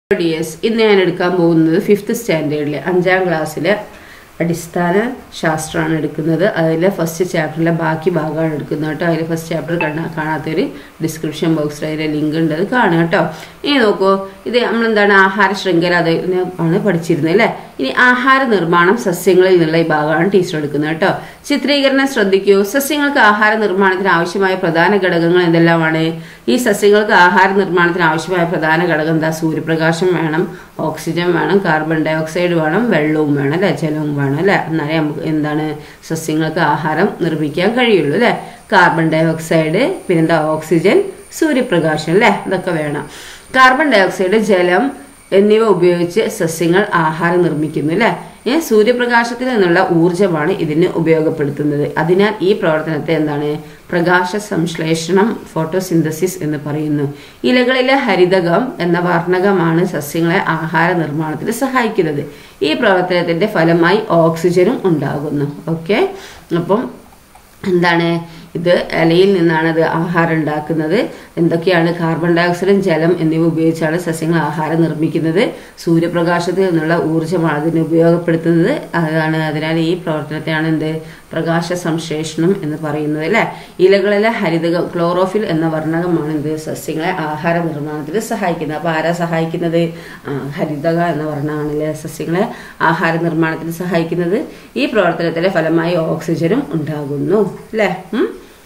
D S ഇന്ന് ഞാൻ എടുക്കാൻ പോകുന്നത് ഫിഫ്ത്ത് സ്റ്റാൻഡേർഡിലെ അഞ്ചാം ക്ലാസ്സിലെ അടിസ്ഥാന ശാസ്ത്രമാണ് എടുക്കുന്നത് അതിലെ ഫസ്റ്റ് ചാപ്റ്ററിലെ ബാക്കി ഭാഗമാണ് എടുക്കുന്നത് കേട്ടോ അതിൽ ഫസ്റ്റ് ചാപ്റ്റർ കണ്ടാ കാണാത്തൊരു ഡിസ്ക്രിപ്ഷൻ ബോക്സിൽ അതിലെ ലിങ്ക് ഉണ്ട് അത് കാണുക കേട്ടോ ഇനി നോക്കൂ ഇത് നമ്മളെന്താണ് ആഹാര ശൃംഖല അത് ആണ് പഠിച്ചിരുന്നത് അല്ലേ ഇനി ആഹാര നിർമ്മാണം സസ്യങ്ങളിൽ നിന്നുള്ള ഈ ഭാഗമാണ് ടീച്ചർ എടുക്കുന്നത് കേട്ടോ ചിത്രീകരണം ശ്രദ്ധിക്കൂ സസ്യങ്ങൾക്ക് ആഹാര നിർമ്മാണത്തിന് ആവശ്യമായ പ്രധാന ഘടകങ്ങൾ എന്തെല്ലാമാണ് ഈ സസ്യങ്ങൾക്ക് ആഹാര നിർമ്മാണത്തിന് ആവശ്യമായ പ്രധാന ഘടകം എന്താ സൂര്യപ്രകാശം വേണം ഓക്സിജൻ വേണം കാർബൺ ഡൈ ഓക്സൈഡ് വേണം വെള്ളവും വേണം അല്ലെ ജലവും വേണം അല്ലെ എന്നാലേ നമുക്ക് എന്താണ് സസ്യങ്ങൾക്ക് ആഹാരം നിർമ്മിക്കാൻ കഴിയുള്ളൂ അല്ലെ കാർബൺ ഡൈ ഓക്സൈഡ് പിന്നെന്താ ഓക്സിജൻ സൂര്യപ്രകാശം അല്ലെ ഇതൊക്കെ വേണം കാർബൺ ഡൈ ഓക്സൈഡ് ജലം എന്നിവ ഉപയോഗിച്ച് സസ്യങ്ങൾ ആഹാരം നിർമ്മിക്കുന്നു അല്ലെ ഏ സൂര്യപ്രകാശത്തിൽ നിന്നുള്ള ഊർജമാണ് ഇതിന് ഉപയോഗപ്പെടുത്തുന്നത് അതിനാൽ ഈ പ്രവർത്തനത്തെ എന്താണ് പ്രകാശ സംശ്ലേഷണം ഫോട്ടോസിന്തസിസ് എന്ന് പറയുന്നു ഇലകളിലെ ഹരിതകം എന്ന വർണ്ണകമാണ് സസ്യങ്ങളെ ആഹാര നിർമ്മാണത്തിന് സഹായിക്കുന്നത് ഈ പ്രവർത്തനത്തിന്റെ ഫലമായി ഓക്സിജനും ഉണ്ടാകുന്നു ഓക്കെ അപ്പം എന്താണ് ഇത് ഇലയിൽ നിന്നാണ് അത് ആഹാരം ഉണ്ടാക്കുന്നത് എന്തൊക്കെയാണ് കാർബൺ ഡൈ ഓക്സൈഡും ജലം എന്നിവ ഉപയോഗിച്ചാണ് സസ്യങ്ങൾ ആഹാരം നിർമ്മിക്കുന്നത് സൂര്യപ്രകാശത്തിൽ നിന്നുള്ള ഊർജ്ജമാണ് അതിന് ഉപയോഗപ്പെടുത്തുന്നത് അതാണ് അതിനാൽ ഈ പ്രവർത്തനത്തെയാണ് എന്ത് പ്രകാശ സംശ്ലേഷണം എന്ന് പറയുന്നത് അല്ലെ ഇലകളിലെ ഹരിതകം ക്ലോറോഫിൽ എന്ന വർണ്ണകമാണ് എന്ത് സസ്യങ്ങളെ ആഹാര നിർമ്മാണത്തിന് സഹായിക്കുന്നത് അപ്പൊ ആരാ സഹായിക്കുന്നത് ആ, ഹരിതക എന്ന വർണ്ണമാണല്ലേ സസ്യങ്ങളെ ആഹാര നിർമ്മാണത്തിന് സഹായിക്കുന്നത് ഈ പ്രവർത്തനത്തിന്റെ ഫലമായി ഓക്സിജനും ഉണ്ടാകുന്നു അല്ലേ ഉം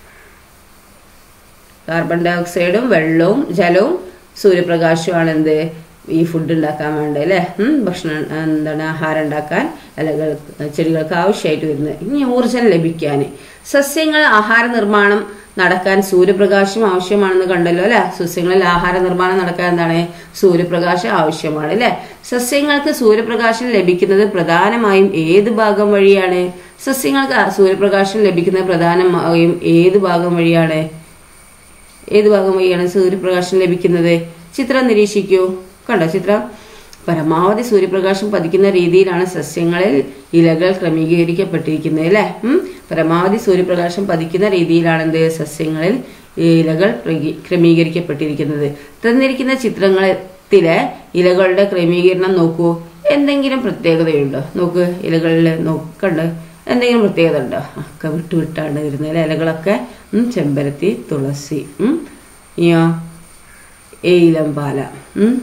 കാർബൺ ഡൈ ഓക്സൈഡും വെള്ളവും ജലവും സൂര്യപ്രകാശവുമാണ് എന്ത് ഈ ഫുഡ് ഉണ്ടാക്കാൻ വേണ്ട അല്ലേ ഉം, ഭക്ഷണം എന്താണ് ആഹാരം ഉണ്ടാക്കാൻ ഇലകൾ ചെടികൾക്ക് ആവശ്യമായിട്ട് വരുന്നത് ഇനി ഊർജം ലഭിക്കാൻ സസ്യങ്ങൾ ആഹാര നിർമ്മാണം നടക്കാൻ സൂര്യപ്രകാശം ആവശ്യമാണെന്ന് കണ്ടല്ലോ അല്ലെ സസ്യങ്ങളിൽ ആഹാര നിർമ്മാണം നടക്കാൻ എന്താണ് സൂര്യപ്രകാശം ആവശ്യമാണ് അല്ലെ സസ്യങ്ങൾക്ക് സൂര്യപ്രകാശം ലഭിക്കുന്നത് പ്രധാനമായും ഏത് ഭാഗം വഴിയാണ് സസ്യങ്ങൾക്ക് സൂര്യപ്രകാശം ലഭിക്കുന്നത് പ്രധാനമായും ഏത് ഭാഗം വഴിയാണ് ഏത് ഭാഗം വഴിയാണ് സൂര്യപ്രകാശം ലഭിക്കുന്നത് ചിത്രം നിരീക്ഷിക്കൂ കണ്ടോ ചിത്രം പരമാവധി സൂര്യപ്രകാശം പതിക്കുന്ന രീതിയിലാണ് സസ്യങ്ങളിൽ ഇലകൾ ക്രമീകരിക്കപ്പെട്ടിരിക്കുന്നത് അല്ലേ ഉം? പരമാവധി സൂര്യപ്രകാശം പതിക്കുന്ന രീതിയിലാണ് എന്ത് സസ്യങ്ങളിൽ ഈ ഇലകൾ പ്രകി- ക്രമീകരിക്കപ്പെട്ടിരിക്കുന്നത് തന്നിരിക്കുന്ന ചിത്രത്തിലെ ഇലകളുടെ ക്രമീകരണം നോക്കൂ എന്തെങ്കിലും പ്രത്യേകതയുണ്ടോ നോക്ക് ഇലകളിൽ നോക്കണ്ട് എന്തെങ്കിലും പ്രത്യേകത ഉണ്ടോ ഒക്കെ വിട്ടു വിട്ടാണ് വരുന്നത് അല്ലേ? ഇലകളൊക്കെ ഉം, ചെമ്പരത്തി തുളസി ഉം, ഇനിയോ ഏയിലം പാല ഉം.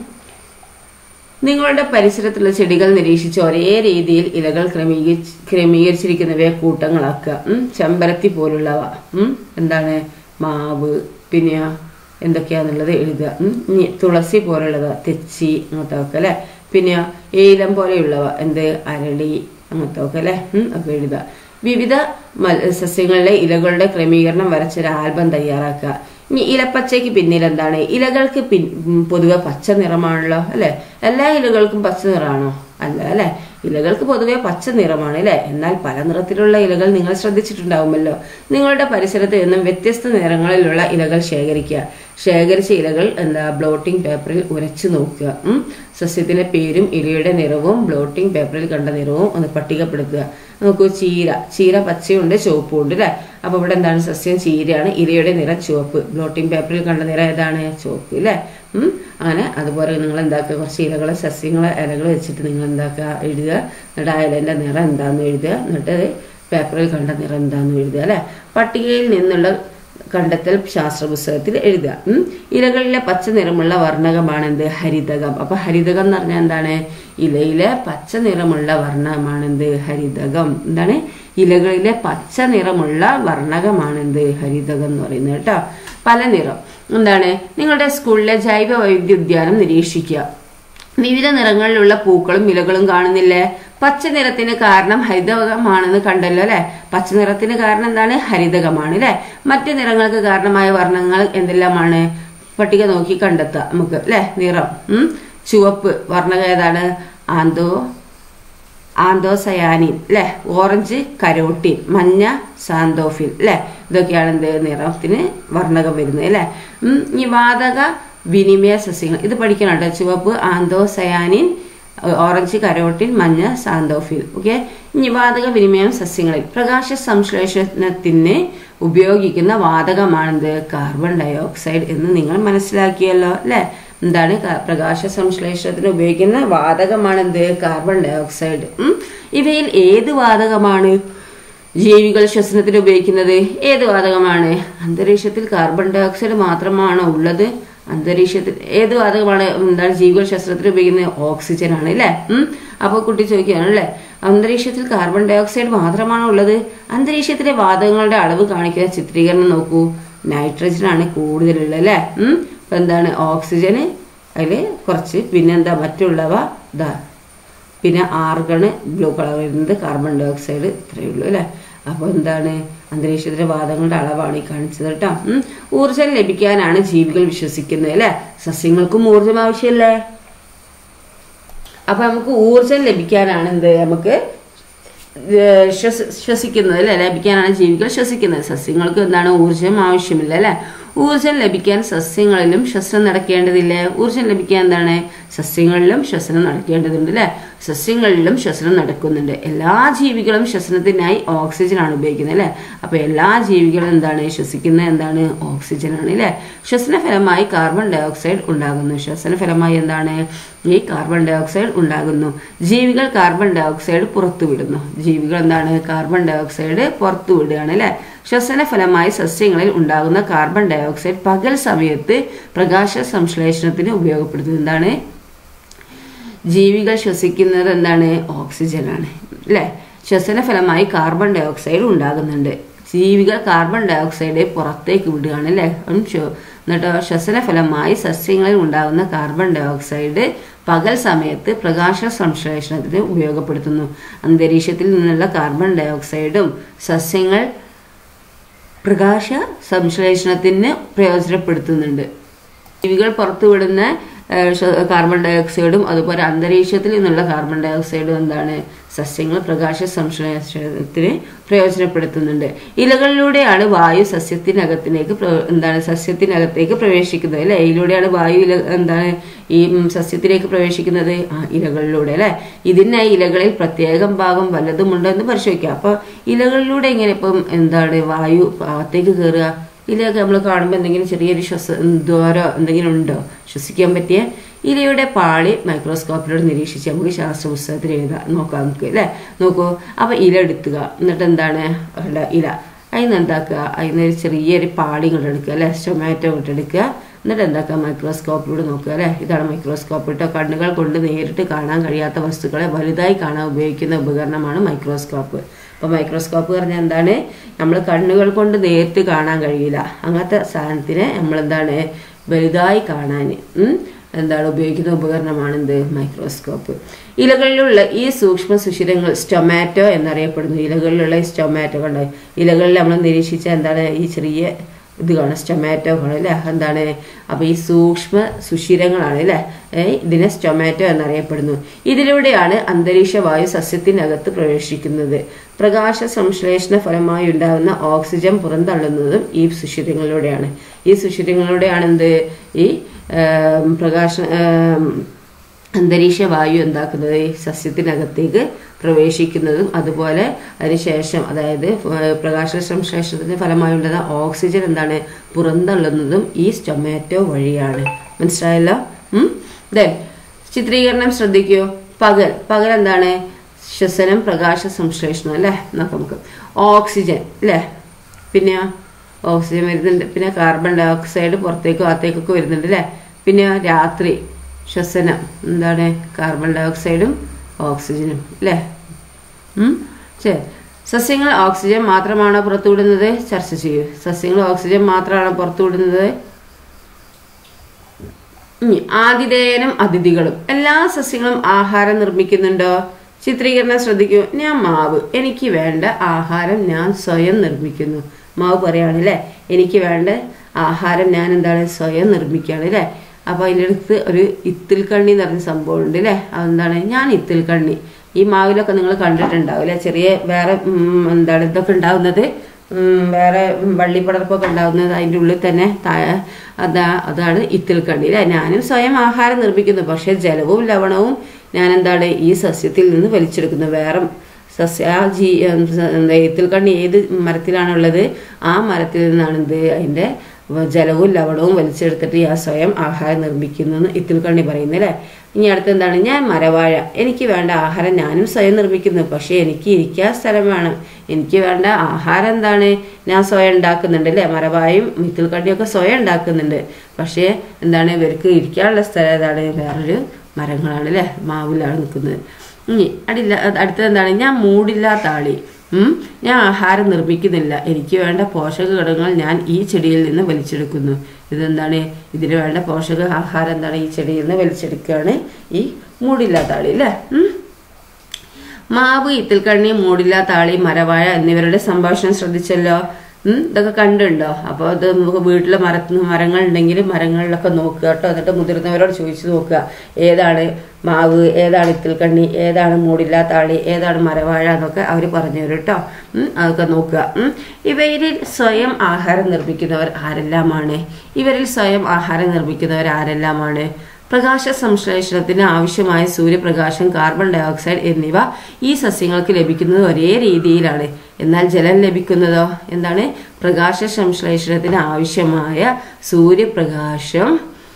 നിങ്ങളുടെ പരിസരത്തുള്ള ചെടികൾ നിരീക്ഷിച്ച് ഒരേ രീതിയിൽ ഇലകൾ ക്രമീകരിച്ച് ക്രമീകരിച്ചിരിക്കുന്നവയെ കൂട്ടങ്ങളാക്കുക ഉം. ചെമ്പരത്തി പോലുള്ളവ ഉം. എന്താണ് മാവ് പിന്നെ എന്തൊക്കെയാന്നുള്ളത് എഴുതുക ഉം. ഇനി തുളസി പോലുള്ളത് തെച്ചി അങ്ങനത്തെ ഒക്കെ അല്ലെ പിന്നെ ഏലം പോലെയുള്ളവ എന്ത് അരളി അങ്ങനത്തെ ഒക്കെ അല്ലെ ഉം. ഒക്കെ എഴുതുക വിവിധ മൽ- സസ്യങ്ങളിലെ ഇലകളുടെ ക്രമീകരണം വരച്ചൊരു ആൽബം തയ്യാറാക്കുക ഇനി ഇലപ്പച്ചയ്ക്ക് പിന്നിൽ എന്താണ് ഇലകൾക്ക് പിൻ ഉം, പൊതുവെ പച്ച നിറമാണല്ലോ അല്ലെ എല്ലാ ഇലകൾക്കും പച്ച നിറമാണോ അല്ല അല്ലെ ഇലകൾക്ക് പൊതുവെ പച്ച നിറമാണ് അല്ലെ എന്നാൽ പല നിറത്തിലുള്ള ഇലകൾ നിങ്ങൾ ശ്രദ്ധിച്ചിട്ടുണ്ടാവുമല്ലോ നിങ്ങളുടെ പരിസരത്ത് നിന്നും വ്യത്യസ്ത നിറങ്ങളിലുള്ള ഇലകൾ ശേഖരിക്കുക ശേഖരിച്ച ഇലകൾ എന്താ ബ്ലോട്ടിംഗ് പേപ്പറിൽ ഉരച്ചു നോക്കുക ഉം. സസ്യത്തിന്റെ പേരും ഇലയുടെ നിറവും ബ്ലോട്ടിംഗ് പേപ്പറിൽ കണ്ട നിറവും ഒന്ന് പട്ടികപ്പെടുത്തുക നോക്കൂ ചീര ചീര പച്ചയുണ്ട് ചുവപ്പും ഉണ്ട് അല്ലെ അപ്പൊ ഇവിടെ എന്താണ് സസ്യം ചീരയാണ് ഇലയുടെ നിറം ചുവപ്പ് ബ്ലോട്ടിംഗ് പേപ്പറിൽ കണ്ട നിറം ഏതാണ് ചുവപ്പ് അല്ലെ ഉം അങ്ങനെ അതുപോലെ നിങ്ങൾ എന്താക്കുക കുറച്ച് ഇലകളെ സസ്യങ്ങളെ ഇലകൾ വെച്ചിട്ട് നിങ്ങൾ എന്താക്കുക എഴുതുക എന്നിട്ട് ആ ഇലന്റെ നിറം എന്താന്ന് എഴുതുക എന്നിട്ട് അത് പേപ്പറിൽ കണ്ട നിറം എന്താന്ന് എഴുതുക അല്ലെ പട്ടികയിൽ നിന്നുള്ള കണ്ടെത്തൽ ശാസ്ത്ര പുസ്തകത്തിൽ എഴുതുക ഉം. ഇലകളിലെ പച്ച നിറമുള്ള വർണ്ണകമാണ് എന്ത് ഹരിതകം അപ്പൊ ഹരിതകം എന്ന് പറഞ്ഞാൽ എന്താണ് ഇലയിലെ പച്ച നിറമുള്ള വർണ്ണമാണെന്ത് ഹരിതകം എന്താണ് ഇലകളിലെ പച്ച നിറമുള്ള വർണ്ണകമാണെന്ത് ഹരിതകം എന്ന് പറയുന്നത് കേട്ടോ പല നിറം എന്താണ് നിങ്ങളുടെ സ്കൂളിലെ ജൈവ വൈദ്യുദ്യാനം നിരീക്ഷിക്കുക വിവിധ നിറങ്ങളിലുള്ള പൂക്കളും ഇലകളും കാണുന്നില്ലേ പച്ച നിറത്തിന് കാരണം ഹരിതകമാണെന്ന് കണ്ടല്ലോ അല്ലെ പച്ച നിറത്തിന് കാരണം എന്താണ് ഹരിതകമാണ് അല്ലെ മറ്റു നിറങ്ങൾക്ക് കാരണമായ വർണ്ണങ്ങൾ എന്തെല്ലാമാണ് പട്ടിക നോക്കി കണ്ടെത്തുക നമുക്ക് അല്ലെ നിറം ഉം ചുവപ്പ് വർണ്ണക ഏതാണ് ആന്തോ ആന്തോസയാനിൻ അല്ലെ ഓറഞ്ച് കരോട്ടിൻ മഞ്ഞ സാന്തോഫിൽ അല്ലെ ഇതൊക്കെയാണ് എന്ത് നിറത്തിന് വർണ്ണകം വരുന്നത് അല്ലെ ഉം, ഈ വാതക വിനിമയ സസ്യങ്ങൾ ഇത് പഠിക്കണം കേട്ടോ ചുവപ്പ് ആന്തോസയാനിൻ ഓറഞ്ച് കരോട്ടിൻ മഞ്ഞ സാന്തോഫിൽ ഓക്കെ ഇനി വാതക വിനിമയം സസ്യങ്ങളിൽ പ്രകാശ സംശ്ലേഷണത്തിന് ഉപയോഗിക്കുന്ന വാതകമാണെന്ത് കാർബൺ ഡൈ ഓക്സൈഡ് എന്ന് നിങ്ങൾ മനസ്സിലാക്കിയല്ലോ അല്ലെ എന്താണ് ക- പ്രകാശ സംശ്ലേഷണത്തിന് ഉപയോഗിക്കുന്ന വാതകമാണ് എന്ത് കാർബൺ ഡൈ ഓക്സൈഡ് ഉം. ഇവയിൽ ഏത് വാതകമാണ് ജീവികൾ ശ്വസനത്തിന് ഉപയോഗിക്കുന്നത് ഏത് വാതകമാണ് അന്തരീക്ഷത്തിൽ കാർബൺ ഡൈ ഓക്സൈഡ് മാത്രമാണോ ഉള്ളത് അന്തരീക്ഷത്തിൽ ഏത് വാതകമാണ് എന്താണ് ജീവികൾ ശ്വസനത്തിന് ഉപയോഗിക്കുന്നത് ഓക്സിജൻ ആണ് അല്ലേ ഉം അപ്പൊ കുട്ടി ചോദിക്കുകയാണ് അല്ലേ അന്തരീക്ഷത്തിൽ കാർബൺ ഡൈ ഓക്സൈഡ് മാത്രമാണോ ഉള്ളത് അന്തരീക്ഷത്തിലെ വാതകങ്ങളുടെ അളവ് കാണിക്കുന്ന ചിത്രീകരണം നോക്കൂ നൈട്രജൻ ആണ് കൂടുതലുള്ളത് അല്ലേ ഉം അപ്പൊ എന്താണ് ഓക്സിജന് അതിൽ കുറച്ച് പിന്നെന്താ മറ്റുള്ളവ ഇതാ പിന്നെ ആർഗണ് ബ്ലൂ കളർ വരുന്നത് കാർബൺ ഡൈ ഓക്സൈഡ് ഇത്രയേ ഉള്ളൂ അല്ലേ അപ്പോൾ എന്താണ് അന്തരീക്ഷത്തിലെ വാതകങ്ങളുടെ അളവാണ് ഈ കാണിച്ചത് കേട്ടോ ഉം. ഊർജ്ജം ലഭിക്കാനാണ് ജീവികൾ വിശ്വസിക്കുന്നത് അല്ലേ സസ്യങ്ങൾക്കും ഊർജ്ജം ആവശ്യമല്ലേ അപ്പൊ നമുക്ക് ഊർജ്ജം ലഭിക്കാനാണ് എന്ത് നമുക്ക് ഏർ ശ്വസ ശ്വസിക്കുന്നത് അല്ലെ ലഭിക്കാനാണ് ജീവികൾ ശ്വസിക്കുന്നത് സസ്യങ്ങൾക്ക് എന്താണ് ഊർജ്ജം ആവശ്യമില്ല അല്ലെ ഊർജ്ജം ലഭിക്കാൻ സസ്യങ്ങളിലും ശ്വസനം നടക്കേണ്ടതില്ലേ ഊർജ്ജം ലഭിക്കാൻ എന്താണ് സസ്യങ്ങളിലും ശ്വസനം നടക്കേണ്ടതുണ്ട് അല്ലെ സസ്യങ്ങളിലും ശ്വസനം നടക്കുന്നുണ്ട് എല്ലാ ജീവികളും ശ്വസനത്തിനായി ഓക്സിജൻ ആണ് ഉപയോഗിക്കുന്നത് അല്ലെ അപ്പൊ എല്ലാ ജീവികളും എന്താണ് ശ്വസിക്കുന്നത് എന്താണ് ഓക്സിജൻ ആണ് അല്ലെ ശ്വസന ഫലമായി കാർബൺ ഡൈ ഓക്സൈഡ് ഉണ്ടാകുന്നു ശ്വസന ഫലമായി എന്താണ് ഈ കാർബൺ ഡൈ ഓക്സൈഡ് ഉണ്ടാകുന്നു ജീവികൾ കാർബൺ ഡൈ ഓക്സൈഡ് പുറത്തുവിടുന്നു ജീവികൾ എന്താണ് കാർബൺ ഡൈ ഓക്സൈഡ് പുറത്തു വിടുകയാണ് അല്ലെ ശ്വസന ഫലമായി സസ്യങ്ങളിൽ ഉണ്ടാകുന്ന കാർബൺ ഡൈ ഓക്സൈഡ് പകൽ സമയത്ത് പ്രകാശ സംശ്ലേഷണത്തിന് ഉപയോഗപ്പെടുത്തുന്നത് എന്താണ് ജീവികൾ ശ്വസിക്കുന്നത് എന്താണ് ഓക്സിജൻ ആണ് അല്ലെ ശ്വസന ഫലമായി കാർബൺ ഡൈ ഓക്സൈഡ് ഉണ്ടാകുന്നുണ്ട് ജീവികൾ കാർബൺ ഡൈ ഓക്സൈഡ് പുറത്തേക്ക് വിടുകയാണ് അല്ലെ എന്നിട്ടോ ശ്വസന ഫലമായി സസ്യങ്ങളിൽ ഉണ്ടാകുന്ന കാർബൺ ഡൈ ഓക്സൈഡ് പകൽ സമയത്ത് പ്രകാശ സംശ്ലേഷണത്തിന് ഉപയോഗപ്പെടുത്തുന്നു അന്തരീക്ഷത്തിൽ നിന്നുള്ള കാർബൺ ഡൈ ഓക്സൈഡും സസ്യങ്ങൾ പ്രകാശ സംശ്ലേഷണത്തിന് പ്രയോജനപ്പെടുത്തുന്നുണ്ട് ജീവികൾ പുറത്തുവിടുന്ന ഏഹ്, ശ്വ- കാർബൺ ഡൈ ഓക്സൈഡും അതുപോലെ അന്തരീക്ഷത്തിൽ നിന്നുള്ള കാർബൺ ഡൈ ഓക്സൈഡും എന്താണ് സസ്യങ്ങൾ പ്രകാശ സംശ്ലേഷണത്തിന് പ്രയോജനപ്പെടുത്തുന്നുണ്ട് ഇലകളിലൂടെയാണ് വായു സസ്യത്തിനകത്തിലേക്ക് പ്ര- എന്താണ് സസ്യത്തിനകത്തേക്ക് പ്രവേശിക്കുന്നത് അല്ലെ ഇതിലൂടെയാണ് വായു ഇല എന്താണ് ഈ ഉം, സസ്യത്തിലേക്ക് പ്രവേശിക്കുന്നത് ആ ഇലകളിലൂടെ അല്ലെ ഇതിനായി ഇലകളിൽ പ്രത്യേകം ഭാഗം വല്ലതുമുണ്ടോ എന്ന് പരിശോധിക്കാം അപ്പൊ ഇലകളിലൂടെ എങ്ങനെ ഇപ്പം എന്താണ് വായു അകത്തേക്ക് കയറുക ഇലയൊക്കെ നമ്മൾ കാണുമ്പോൾ എന്തെങ്കിലും ചെറിയൊരു ശ്വസ ദ്വാരോ എന്തെങ്കിലും ഉണ്ടോ ശ്വസിക്കാൻ പറ്റിയ ഇലയുടെ പാളി മൈക്രോസ്കോപ്പിലൂടെ നിരീക്ഷിച്ച് നമുക്ക് ശാസ്ത്ര പുസ്തകത്തിൽ എഴുതാം നോക്കാം നമുക്ക് അല്ലേ നോക്കൂ അപ്പൊ ഇല എടുക്കുക എന്നിട്ട് എന്താണ് ഉള്ള ഇല അതിന് എന്താക്കുക അതിന് ഒരു ചെറിയൊരു പാളി ഇങ്ങോട്ട് എടുക്കുക അല്ലെ ടൊമാറ്റോ ഇങ്ങോട്ട് എടുക്കുക എന്നിട്ട് എന്താക്കുക മൈക്രോസ്കോപ്പിലൂടെ നോക്കുക അല്ലെ ഇതാണ് മൈക്രോസ്കോപ്പ് കേട്ടോ കണ്ണുകൾ കൊണ്ട് നേരിട്ട് കാണാൻ കഴിയാത്ത വസ്തുക്കളെ വലുതായി കാണാൻ ഉപയോഗിക്കുന്ന ഉപകരണമാണ് മൈക്രോസ്കോപ്പ് അപ്പോൾ മൈക്രോസ്കോപ്പ് പറഞ്ഞാൽ എന്താണ് നമ്മൾ കണ്ണുകൾ കൊണ്ട് നേരിട്ട് കാണാൻ കഴിയില്ല അങ്ങനത്തെ സാധനത്തിനെ നമ്മൾ എന്താണ് വലുതായി കാണാൻ ഉം, എന്താണ് ഉപയോഗിക്കുന്ന ഉപകരണമാണ് എന്ത് മൈക്രോസ്കോപ്പ് ഇലകളിലുള്ള ഈ സൂക്ഷ്മ സുഷിരങ്ങൾ സ്റ്റൊമാറ്റോ എന്നറിയപ്പെടുന്നു ഇലകളിലുള്ള ഈ സ്റ്റൊമാറ്റോ കണ്ടോ ഇലകളിൽ നമ്മൾ നിരീക്ഷിച്ച എന്താണ് ഈ ചെറിയ ഇത് കാണാം സ്റ്റൊമാറ്റോ കാണും അല്ലേ എന്താണ് അപ്പൊ ഈ സൂക്ഷ്മ സുഷിരങ്ങളാണ് അല്ലേ ഏ, ഇതിനെ സ്റ്റൊമാറ്റോ എന്നറിയപ്പെടുന്നു ഇതിലൂടെയാണ് അന്തരീക്ഷ വായു സസ്യത്തിനകത്ത് പ്രവേശിക്കുന്നത് പ്രകാശ സംശ്ലേഷണ ഫലമായി ഉണ്ടാകുന്ന ഓക്സിജൻ പുറന്തള്ളുന്നതും ഈ സുഷിരങ്ങളിലൂടെയാണ് ഈ സുഷിരങ്ങളിലൂടെയാണ് എന്ത് ഈ ഏം, പ്രകാശ ഏം, അന്തരീക്ഷ വായു എന്താക്കുന്നത് ഈ സസ്യത്തിനകത്തേക്ക് പ്രവേശിക്കുന്നതും അതുപോലെ അതിനുശേഷം അതായത് ഫ- പ്രകാശ സംശ്ലേഷണത്തിന്റെ ഫലമായി ഉണ്ടാകുന്ന ഓക്സിജൻ എന്താണ് പുറന്തള്ളുന്നതും ഈ സ്റ്റൊമാറ്റോ വഴിയാണ് മനസ്സിലായല്ലോ ഉം ദെൻ ചിത്രീകരണം ശ്രദ്ധിക്കൂ പകൽ പകൽ എന്താണ് ശ്വസനം പ്രകാശ സംശ്ലേഷണം അല്ലേ നോക്കാം നമുക്ക് ഓക്സിജൻ അല്ലേ പിന്നെ ഓക്സിജൻ വരുന്നുണ്ട് പിന്നെ കാർബൺ ഡൈ ഓക്സൈഡ് പുറത്തേക്കും അകത്തേക്കൊക്കെ വരുന്നുണ്ട് അല്ലേ പിന്നെ രാത്രി ശ്വസനം എന്താണ് കാർബൺ ഡൈ ഓക്സൈഡും ഓക്സിജനും അല്ലേ ഉം? ശരി സസ്യങ്ങൾ ഓക്സിജൻ മാത്രമാണോ പുറത്തുവിടുന്നത് ചർച്ച ചെയ്യൂ സസ്യങ്ങൾ ഓക്സിജൻ മാത്രമാണോ പുറത്തുവിടുന്നത് ഇനി ആതിഥേയനും അതിഥികളും എല്ലാ സസ്യങ്ങളും ആഹാരം നിർമ്മിക്കുന്നുണ്ടോ ചിത്രീകരണം ശ്രദ്ധിക്കൂ ഞാൻ മാവ് എനിക്ക് വേണ്ട ആഹാരം ഞാൻ സ്വയം നിർമ്മിക്കുന്നു മാവ് പറയുകയാണല്ലേ എനിക്ക് വേണ്ട ആഹാരം ഞാൻ എന്താണ് സ്വയം നിർമ്മിക്കുകയാണ് അല്ലേ അപ്പൊ അതിൻ്റെ അടുത്ത് ഒരു ഇത്തിൽ കണ്ണി എന്ന് പറഞ്ഞ സംഭവം ഉണ്ട് അല്ലേ അതെന്താണ് ഞാൻ ഇത്തിൽ കണ്ണി ഈ മാവിലൊക്കെ നിങ്ങൾ കണ്ടിട്ടുണ്ടാവും അല്ലേ ചെറിയ വേറെ ഉം, എന്താണ് ഇതൊക്കെ ഉണ്ടാവുന്നത് ഉം, വേറെ വള്ളിപ്പടർപ്പൊക്കെ ഉണ്ടാകുന്നത് അതിൻ്റെ ഉള്ളിൽ തന്നെ താഴെ അതാ അതാണ് ഇത്തിൽ കണ്ണി അല്ലേ ഞാനും സ്വയം ആഹാരം നിർമ്മിക്കുന്നു പക്ഷേ ജലവും ലവണവും ഞാൻ എന്താണ് ഈ സസ്യത്തിൽ നിന്ന് വലിച്ചെടുക്കുന്നു വേറെ സസ്യ ആ ജീ എന്താ ഇത്തിൽ കണ്ണി ഏത് മരത്തിലാണുള്ളത് ആ മരത്തിൽ നിന്നാണ് എന്ത് അതിൻ്റെ ജലവും ലവണവും വലിച്ചെടുത്തിട്ട് ഞാൻ സ്വയം ആഹാരം നിർമ്മിക്കുന്നു എന്ന് ഇത്തിൽക്കണ്ണി പറയുന്നു അല്ലേ ഇനി അടുത്ത് എന്താണ് ഞാൻ മരവാഴ എനിക്ക് വേണ്ട ആഹാരം ഞാനും സ്വയം നിർമ്മിക്കുന്നു പക്ഷേ എനിക്ക് ഇരിക്കാൻ സ്ഥലം വേണം എനിക്ക് വേണ്ട ആഹാരം എന്താണ് ഞാൻ സ്വയം ഉണ്ടാക്കുന്നുണ്ട് അല്ലേ മരവായും മിത്തിൽക്കണ്ണിയൊക്കെ സ്വയം ഉണ്ടാക്കുന്നുണ്ട് പക്ഷേ എന്താണ് ഇവർക്ക് ഇരിക്കാനുള്ള സ്ഥലം ഏതാണ് വേറൊരു മരങ്ങളാണ് അല്ലേ മാവിലാണ് നിൽക്കുന്നത് ഇനി അടില്ല അടുത്തത് എന്താണ് ഞാൻ മൂടില്ലാത്ത ആളി ഉം, ഞാൻ ആഹാരം നിർമ്മിക്കുന്നില്ല എനിക്ക് വേണ്ട പോഷക ഘടകങ്ങൾ ഞാൻ ഈ ചെടിയിൽ നിന്ന് വലിച്ചെടുക്കുന്നു ഇതെന്താണ് ഇതിന് വേണ്ട പോഷക ആഹാരം എന്താണ് ഈ ചെടിയിൽ നിന്ന് വലിച്ചെടുക്കുകയാണ് ഈ മൂടില്ലാത്ത ആളി അല്ലേ ഉം. മാവ് ഇത്തിൽക്കണ്ണി മൂടില്ലാത്ത ആളി മരവാഴ എന്നിവരുടെ സംഭാഷണം ശ്രദ്ധിച്ചല്ലോ ഉം, ഇതൊക്കെ കണ്ടുണ്ടോ അപ്പോൾ അത് നമുക്ക് വീട്ടിലെ മര മരങ്ങൾ ഉണ്ടെങ്കിൽ മരങ്ങളിലൊക്കെ നോക്കുക കേട്ടോ എന്നിട്ട് മുതിർന്നവരോട് ചോദിച്ചു നോക്കുക ഏതാണ് മാവ് ഏതാണ് ഇത്തിൽക്കണ്ണി ഏതാണ് മൂടില്ലാത്ത ആളി ഏതാണ് മരവാഴ എന്നൊക്കെ അവർ പറഞ്ഞു തരും കേട്ടോ ഉം, അതൊക്കെ നോക്കുക ഉം. ഇവരിൽ സ്വയം ആഹാരം നിർമ്മിക്കുന്നവർ ആരെല്ലാമാണ് ഇവരിൽ സ്വയം ആഹാരം നിർമ്മിക്കുന്നവർ ആരെല്ലാമാണ് പ്രകാശ സംശ്ലേഷണത്തിന് ആവശ്യമായ സൂര്യപ്രകാശം കാർബൺ ഡയോക്സൈഡ് എന്നിവ ഈ സസ്യങ്ങൾക്ക് ലഭിക്കുന്നത് ഒരേ രീതിയിലാണ് എന്നാൽ ജലം ലഭിക്കുന്നതോ എന്താണ് പ്രകാശ സംശ്ലേഷണത്തിന് ആവശ്യമായ സൂര്യപ്രകാശം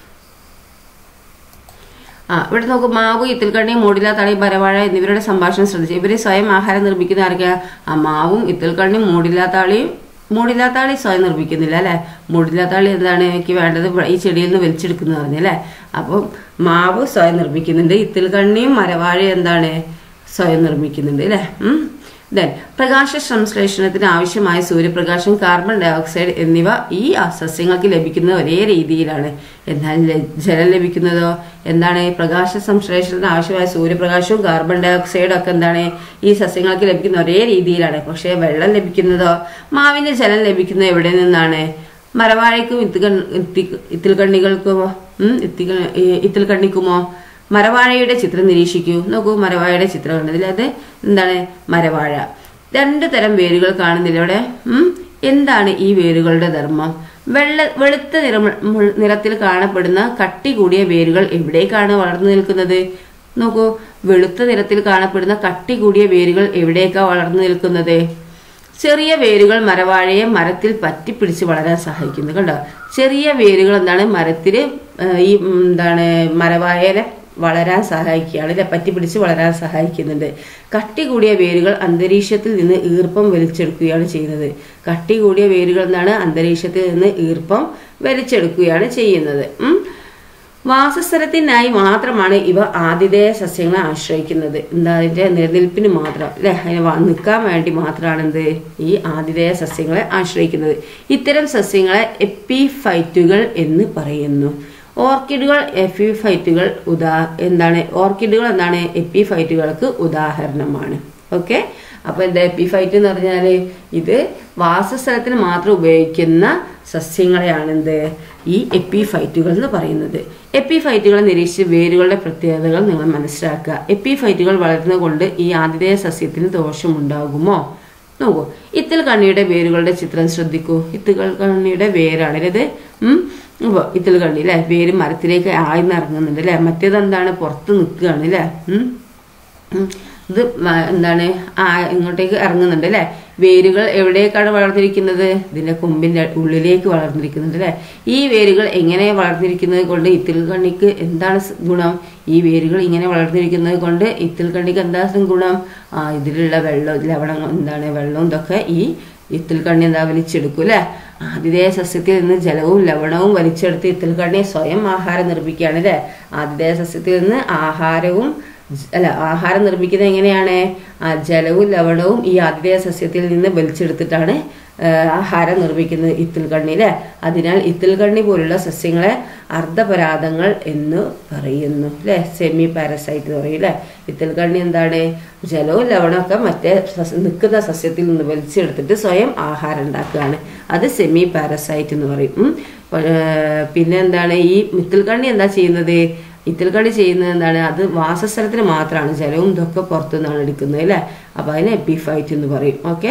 ആ ഇവിടെ നോക്കൂ മാവ് ഇത്തിൽക്കണ്ണി മൂടില തളി പരവാഴ എന്നിവരുടെ സംഭാഷണം ശ്രദ്ധിച്ചു ഇവര് സ്വയം ആഹാരം നിർമ്മിക്കുന്ന ആർക്കാ ആ മാവും ഇത്തിൽക്കണ്ണി മൂടില്ലാത്താളിയും മൂടില്ലാത്താളി സ്വയം നിർമ്മിക്കുന്നില്ല അല്ലെ മൂടില്ലാത്താളി എന്താണ് എനിക്ക് വേണ്ടത് ഇവിടെ ഈ ചെടിയിൽ നിന്ന് വലിച്ചെടുക്കുന്നു പറഞ്ഞല്ലേ അപ്പം മാവ് സ്വയം നിർമ്മിക്കുന്നുണ്ട് ഇത്തിൽക്കണ്ണിയും മരവാഴയും എന്താണ് സ്വയം നിർമ്മിക്കുന്നുണ്ട് അല്ലേ ഉം ദെൻ പ്രകാശ സംശ്ലേഷണത്തിന് ആവശ്യമായ സൂര്യപ്രകാശം കാർബൺ ഡയോക്സൈഡ് എന്നിവ ഈ സസ്യങ്ങൾക്ക് ലഭിക്കുന്നത് ഒരേ രീതിയിലാണ് എന്നാൽ ല- ജലം ലഭിക്കുന്നതോ എന്താണ് പ്രകാശ സംശ്ലേഷണത്തിന് ആവശ്യമായ സൂര്യപ്രകാശവും കാർബൺ ഡയോക്സൈഡും ഒക്കെ എന്താണ് ഈ സസ്യങ്ങൾക്ക് ലഭിക്കുന്ന ഒരേ രീതിയിലാണ് പക്ഷേ വെള്ളം ലഭിക്കുന്നതോ മാവിന് ജലം ലഭിക്കുന്നത് എവിടെ നിന്നാണ് മരവാഴയ്ക്കും ഇത്തികൺ ഇത്തി ഇത്തിൽക്കണ്ണികൾക്കുമോ ഉം, ഇത്തിക ഈ- ഇത്തിൽക്കണ്ണിക്കുമോ മരവാഴയുടെ ചിത്രം നിരീക്ഷിക്കൂ നോക്കൂ മരവാഴയുടെ ചിത്രം കണ്ടതിൽ അത് എന്താണ് മരവാഴ രണ്ട് തരം വേരുകൾ കാണുന്നില്ല ഇവിടെ ഉം? എന്താണ് ഈ വേരുകളുടെ ധർമ്മം വെള്ള വെളുത്ത നിറം നിറത്തിൽ കാണപ്പെടുന്ന കട്ടി കൂടിയ വേരുകൾ എവിടേക്കാണ് വളർന്നു നിൽക്കുന്നത് നോക്കൂ വെളുത്ത നിറത്തിൽ കാണപ്പെടുന്ന കട്ടി കൂടിയ വേരുകൾ എവിടേക്കാ വളർന്നു നിൽക്കുന്നത് ചെറിയ വേരുകൾ മരവാഴയെ മരത്തിൽ പറ്റിപ്പിടിച്ച് വളരാൻ സഹായിക്കുന്നു കണ്ടോ ചെറിയ വേരുകൾ എന്താണ് മരത്തിൽ ഈ ഉം, എന്താണ് മരവാഴയെ വളരാൻ സഹായിക്കുകയാണ് അല്ലെ പറ്റിപ്പിടിച്ച് വളരാൻ സഹായിക്കുന്നുണ്ട് കട്ടി കൂടിയ വേരുകൾ അന്തരീക്ഷത്തിൽ നിന്ന് ഈർപ്പം വലിച്ചെടുക്കുകയാണ് ചെയ്യുന്നത് കട്ടി കൂടിയ വേരുകൾ എന്താണ് അന്തരീക്ഷത്തിൽ നിന്ന് ഈർപ്പം വലിച്ചെടുക്കുകയാണ് ചെയ്യുന്നത് ഉം. വാസസ്ഥലത്തിനായി മാത്രമാണ് ഇവ ആതിഥേയ സസ്യങ്ങളെ ആശ്രയിക്കുന്നത് എന്താ അതിന്റെ നിലനിൽപ്പിന് മാത്രം അല്ലെ അതിനെ വ- നിൽക്കാൻ വേണ്ടി മാത്രമാണ് എന്ത് ഈ ആതിഥേയ സസ്യങ്ങളെ ആശ്രയിക്കുന്നത് ഇത്തരം സസ്യങ്ങളെ എപ്പിഫൈറ്റുകൾ എന്ന് പറയുന്നു ഓർക്കിഡുകൾ എപ്പിഫൈറ്റുകൾ ഉദാ എന്താണ് ഓർക്കിഡുകൾ എന്താണ് എപ്പിഫൈറ്റുകൾക്ക് ഉദാഹരണമാണ് ഓക്കെ അപ്പൊ എന്താ എപ്പിഫൈറ്റ് എന്ന് പറഞ്ഞാല് ഇത് വാസസ്ഥലത്തിന് മാത്രം ഉപയോഗിക്കുന്ന സസ്യങ്ങളെയാണ് എന്ത് ഈ എപ്പിഫൈറ്റുകൾ എന്ന് പറയുന്നത് എപ്പിഫൈറ്റുകളെ നിരീക്ഷിച്ച് വേരുകളുടെ പ്രത്യേകതകൾ നിങ്ങൾ മനസ്സിലാക്കുക എപ്പിഫൈറ്റുകൾ വളരുന്നത് കൊണ്ട് ഈ ആതിഥേയ സസ്യത്തിന് ദോഷമുണ്ടാകുമോ നോക്കൂ ഇത്തിൽ കണ്ണിയുടെ വേരുകളുടെ ചിത്രം ശ്രദ്ധിക്കൂ ഇത്തുകൾ കണ്ണിയുടെ വേരാണ് ഇത് ഉം ഇപ്പൊ ഇത്തിൽ കണ്ണി അല്ലെ വേര് മരത്തിലേക്ക് ആഴ്ന്നിറങ്ങുന്നുണ്ട് അല്ലെ മറ്റേത് എന്താണ് പുറത്ത് നിൽക്കുകയാണ് അല്ലെ ഉം ഉം. ഇത് മ- എന്താണ് ആ ഇങ്ങോട്ടേക്ക് ഇറങ്ങുന്നുണ്ട് അല്ലെ വേരുകൾ എവിടേക്കാണ് വളർന്നിരിക്കുന്നത് ഇതിന്റെ കൊമ്പിന്റെ ഉള്ളിലേക്ക് വളർന്നിരിക്കുന്നുണ്ട് അല്ലെ ഈ വേരുകൾ എങ്ങനെ വളർന്നിരിക്കുന്നത് കൊണ്ട് ഇത്തിൽ കണ്ണിക്ക് എന്താണ് സ് ഗുണം ഈ വേരുകൾ ഇങ്ങനെ വളർന്നിരിക്കുന്നത് കൊണ്ട് ഇത്തിൽ കണ്ണിക്ക് എന്താ ഗുണം ആ ഇതിലുള്ള വെള്ളം ലവണം എന്താണ് വെള്ളവും ഇതൊക്കെ ഈ ഇത്തിൽ കണ്ണി എന്താ വലിച്ചെടുക്കും അല്ലെ ആതിഥേയ സസ്യത്തിൽ നിന്ന് ജലവും ലവണവും വലിച്ചെടുത്ത് ഇത്തിൽ കണ്ണി സ്വയം ആഹാരം നിർമ്മിക്കുകയാണ് അല്ലെ ആതിഥേയ സസ്യത്തിൽ നിന്ന് ആഹാരവും ജ- അല്ല ആഹാരം നിർമ്മിക്കുന്നത് എങ്ങനെയാണ് ആ ജലവും ലവണവും ഈ ആതിഥേയ സസ്യത്തിൽ നിന്ന് വലിച്ചെടുത്തിട്ടാണ് ആ, ആഹാരം നിർമ്മിക്കുന്നത് ഇത്തിൽ കണ്ണി അല്ലെ അതിനാൽ ഇത്തിൽ കണ്ണി പോലുള്ള സസ്യങ്ങളെ അർദ്ധപരാതങ്ങൾ എന്ന് പറയുന്നു അല്ലെ സെമി പാരസൈറ്റ് എന്ന് പറയും അല്ലെ ഇത്തിൽ കണ്ണി എന്താണ് ജലവും ലവണമൊക്കെ മറ്റേ സസ്യ- നിൽക്കുന്ന സസ്യത്തിൽ നിന്ന് വലിച്ചെടുത്തിട്ട് സ്വയം ആഹാരം ഉണ്ടാക്കുകയാണ് അത് സെമി പാരസൈറ്റ് എന്ന് പറയും ഉം. പ- ആ, പിന്നെ എന്താണ് ഈ മിത്തിൽ കണ്ണി എന്താ ചെയ്യുന്നത് ഇത്തിൽക്കടി ചെയ്യുന്നത് എന്താണ് അത് വാസസ്ഥലത്തിന് മാത്രമാണ് ജലവും ഇതൊക്കെ പുറത്തുനിന്നാണ് എടുക്കുന്നത് അല്ലേ അപ്പൊ അതിനെ എപ്പിഫൈറ്റ് എന്ന് പറയും ഓക്കെ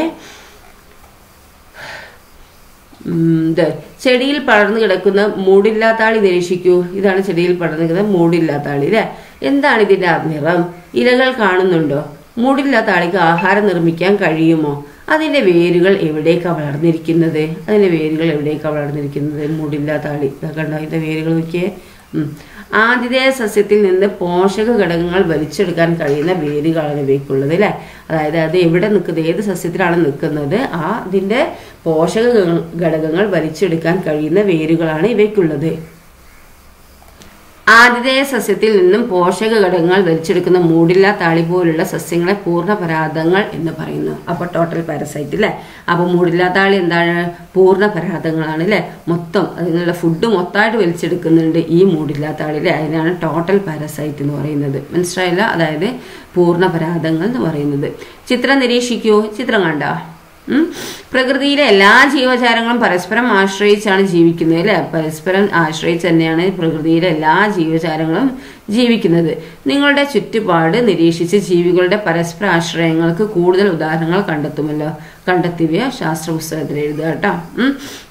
ഇത് ചെടിയിൽ പടർന്നു കിടക്കുന്ന മൂടില്ലാത്താളി നിരീക്ഷിക്കൂ ഇതാണ് ചെടിയിൽ പടർന്നു കിടക്കുന്ന മൂടില്ലാത്താളി അല്ലേ എന്താണ് ഇതിന്റെ നിറം ഇലകൾ കാണുന്നുണ്ടോ മൂടില്ലാത്ത ആളിക്ക് ആഹാരം നിർമ്മിക്കാൻ കഴിയുമോ അതിൻ്റെ വേരുകൾ എവിടേക്കാണ് വളർന്നിരിക്കുന്നത് അതിൻ്റെ വേരുകൾ എവിടേക്കാണ് വളർന്നിരിക്കുന്നത് മുടില്ല താളി കണ്ടോ അതിൻ്റെ വേരുകൾ നോക്കിയേ ഉം. ആതിഥേയ സസ്യത്തിൽ നിന്ന് പോഷക ഘടകങ്ങൾ വലിച്ചെടുക്കാൻ കഴിയുന്ന വേരുകളാണ് ഇവയ്ക്കുള്ളത് അല്ലേ അതായത് അത് എവിടെ നിൽക്കുന്നത് ഏത് സസ്യത്തിലാണ് നിൽക്കുന്നത് ആ അതിൻ്റെ പോഷക ഘ- ഘടകങ്ങൾ വലിച്ചെടുക്കാൻ കഴിയുന്ന വേരുകളാണ് ഇവയ്ക്കുള്ളത് ആതിഥേയ സസ്യത്തിൽ നിന്നും പോഷക ഘടകങ്ങൾ വലിച്ചെടുക്കുന്ന മൂടില്ല താളി പോലുള്ള സസ്യങ്ങളെ പൂർണ്ണ പരാതങ്ങൾ എന്ന് പറയുന്നു അപ്പോൾ ടോട്ടൽ പാരസൈറ്റ് അല്ലേ അപ്പോൾ മൂടില്ല താളി എന്താണ് പൂർണ്ണ പരാതങ്ങളാണ് അല്ലേ മൊത്തം അതിനുള്ള ഫുഡ് മൊത്തമായിട്ട് വലിച്ചെടുക്കുന്നുണ്ട് ഈ മൂടില്ല താളി അല്ലേ അതിനാണ് ടോട്ടൽ പാരസൈറ്റ് എന്ന് പറയുന്നത് മനസ്സിലായില്ല അതായത് പൂർണ്ണ പരാതങ്ങൾ എന്ന് പറയുന്നത് ചിത്രം നിരീക്ഷിക്കൂ ചിത്രം കണ്ടോ ഉം. പ്രകൃതിയിലെ എല്ലാ ജീവജാലങ്ങളും പരസ്പരം ആശ്രയിച്ചാണ് ജീവിക്കുന്നത് അല്ലെ പരസ്പരം ആശ്രയിച്ച് തന്നെയാണ് പ്രകൃതിയിലെ എല്ലാ ജീവജാലങ്ങളും ജീവിക്കുന്നത് നിങ്ങളുടെ ചുറ്റുപാട് നിരീക്ഷിച്ച് ജീവികളുടെ പരസ്പര ആശ്രയങ്ങൾക്ക് കൂടുതൽ ഉദാഹരണങ്ങൾ കണ്ടെത്തുമല്ലോ കണ്ടെത്തിയവ ശാസ്ത്ര പുസ്തകത്തിൽ എഴുതുക കേട്ടോ ഉം.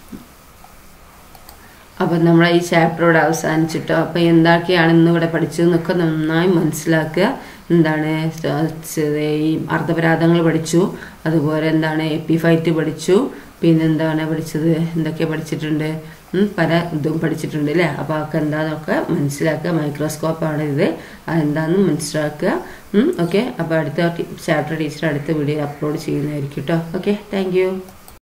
അപ്പം നമ്മളെ ഈ ചാപ്റ്ററോട് അവസാനിച്ചിട്ടോ അപ്പം എന്തൊക്കെയാണ് ഇന്നിവിടെ പഠിച്ചതെന്നൊക്കെ നന്നായി മനസ്സിലാക്കുക എന്താണ് സ്റ്റ- ഈ അർദ്ധപരാധങ്ങൾ പഠിച്ചു അതുപോലെ എന്താണ് എപ്പിഫൈറ്റ് പഠിച്ചു പിന്നെന്താണ് പഠിച്ചത് എന്തൊക്കെ പഠിച്ചിട്ടുണ്ട് ഉം, പല ഇതും പഠിച്ചിട്ടുണ്ട് അല്ലേ അപ്പോൾ അതൊക്കെ എന്താണെന്നൊക്കെ മനസ്സിലാക്കുക മൈക്രോസ്കോപ്പാണ് ഇത് അതെന്താണെന്ന് മനസ്സിലാക്കുക ഓക്കെ അപ്പോൾ അടുത്ത ചാപ്റ്റർ ടീച്ചർ അടുത്ത വീഡിയോ അപ്ലോഡ് ചെയ്യുന്നതായിരിക്കും കേട്ടോ ഓക്കെ താങ്ക്